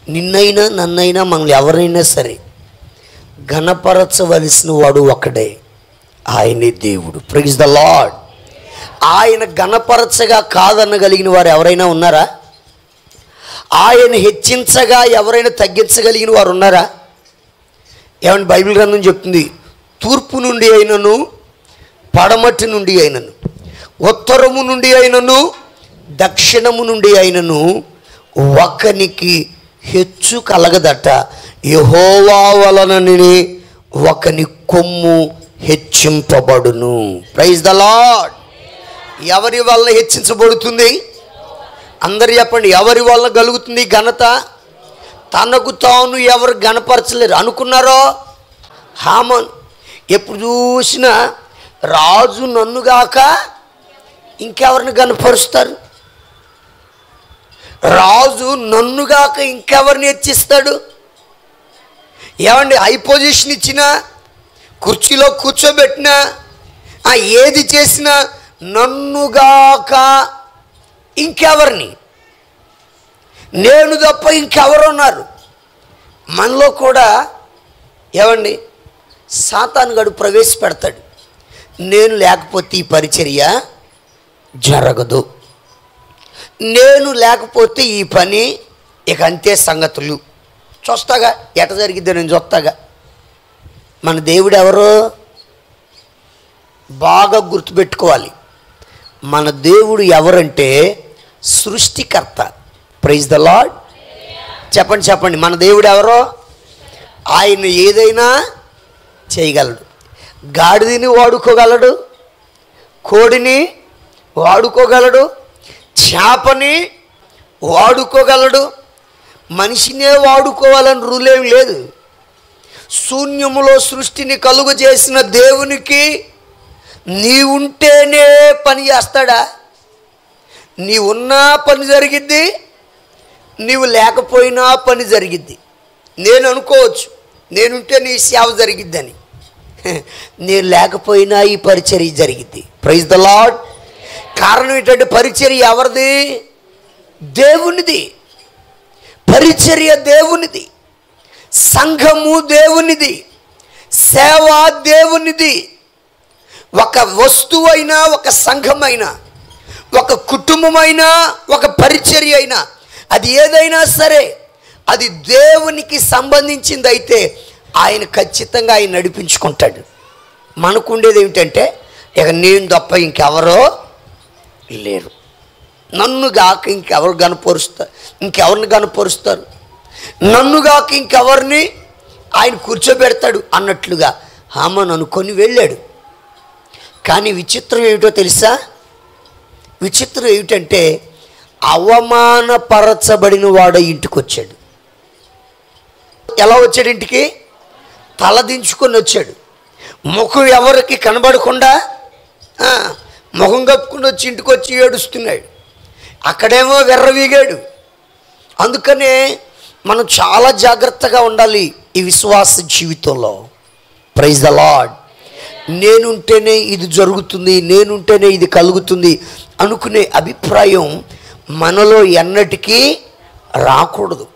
నిన్నైనా నన్నైనా మనల్ని ఎవరైనా సరే ఘనపరచవలసిన వాడు ఒకడే ఆయనే దేవుడు ప్రైజ్ ద లాడ్ ఆయన ఘనపరచగా కాదనగలిగిన వారు ఎవరైనా ఉన్నారా ఆయన హెచ్చించగా ఎవరైనా తగ్గించగలిగిన వారు ఉన్నారా ఏమని బైబిల్ గ్రంథం చెప్తుంది తూర్పు నుండి అయినను పడమటి నుండి అయినను ఉత్తరము నుండి అయినను దక్షిణము నుండి అయినను ఒకనికి హెచ్చు కలగదట యహోవా వలనని ఒకని కొమ్ము హెచ్చింపబడును ప్రైజ్ ద లాడ్ ఎవరి వల్ల హెచ్చించబడుతుంది అందరు చెప్పండి ఎవరి వల్ల కలుగుతుంది ఘనత తనకు తాను ఎవరు గణపరచలేరు అనుకున్నారో హామన్ ఎప్పుడు చూసినా రాజు నన్నుగాక ఇంకెవరిని గనపరుస్తారు రాజు నన్నుగాక ఇంకెవరిని హెచ్చిస్తాడు ఏమండి హై పొజిషన్ ఇచ్చినా కుర్చీలో కూర్చోబెట్టినా ఆ ఏది చేసినా నన్నుగాక ఇంకెవరిని నేను తప్ప ఇంకెవరు ఉన్నారు మనలో కూడా ఏమండి సాతానుగాడు ప్రవేశపెడతాడు నేను లేకపోతే ఈ పరిచర్య జరగదు నేను లేకపోతే ఈ పని ఇక అంతే సంగతులు చూస్తాగా ఎట జరిగిద్దో నేను చూస్తాగా మన దేవుడు ఎవరు బాగా గుర్తుపెట్టుకోవాలి మన దేవుడు ఎవరంటే సృష్టికర్త ప్రైజ్ ద లాడ్ చెప్పండి చెప్పండి మన దేవుడు ఎవరో ఆయన ఏదైనా చేయగలడు గాడిదని వాడుకోగలడు కోడిని వాడుకోగలడు చేపని వాడుకోగలడు మనిషినే వాడుకోవాలని రూల్ ఏం లేదు శూన్యములో సృష్టిని కలుగు చేసిన దేవునికి నీవుంటేనే పని చేస్తాడా నీ ఉన్నా పని జరిగిద్ది నీవు లేకపోయినా పని జరిగిద్ది నేను అనుకోవచ్చు నేనుంటే నీ సేవ జరిగిద్దని నేను లేకపోయినా ఈ పరిచర్య జరిగిద్ది ప్రైజ్ ద లాడ్ కారణం ఏంటంటే పరిచర్య ఎవరిది దేవునిది పరిచర్య దేవునిది సంఘము దేవునిది సేవ దేవునిది ఒక వస్తువైనా ఒక సంఘమైనా ఒక కుటుంబమైనా ఒక పరిచర్య అయినా అది ఏదైనా సరే అది దేవునికి సంబంధించింది అయితే ఆయన ఖచ్చితంగా ఆయన నడిపించుకుంటాడు మనకుండేది ఏమిటంటే ఇక నేను తప్ప ఇంకెవరో లేరు నన్ను గాక ఇంకెవరు కనపరుస్తారు ఇంకెవరిని కనపరుస్తారు నన్ను గాక ఇంకెవరిని ఆయన కూర్చోబెడతాడు అన్నట్లుగా హామన్ అనుకొని వెళ్ళాడు కానీ విచిత్రం ఏమిటో తెలుసా విచిత్రం ఏమిటంటే అవమానపరచబడిన వాడు ఇంటికి వచ్చాడు ఎలా వచ్చాడు ఇంటికి తలదించుకొని వచ్చాడు ముఖం ఎవరికి కనబడకుండా ఆ, ముఖం కప్పుకుని వచ్చి ఇంటికి వచ్చి ఏడుస్తున్నాడు అక్కడేమో వెర్రవీగాడు అందుకనే మనం చాలా జాగ్రత్తగా ఉండాలి ఈ విశ్వాస జీవితంలో ప్రైజ్ ద లాడ్ నేనుంటేనే ఇది జరుగుతుంది నేనుంటేనే ఇది కలుగుతుంది అనుకునే అభిప్రాయం మనలో ఎన్నటికీ రాకూడదు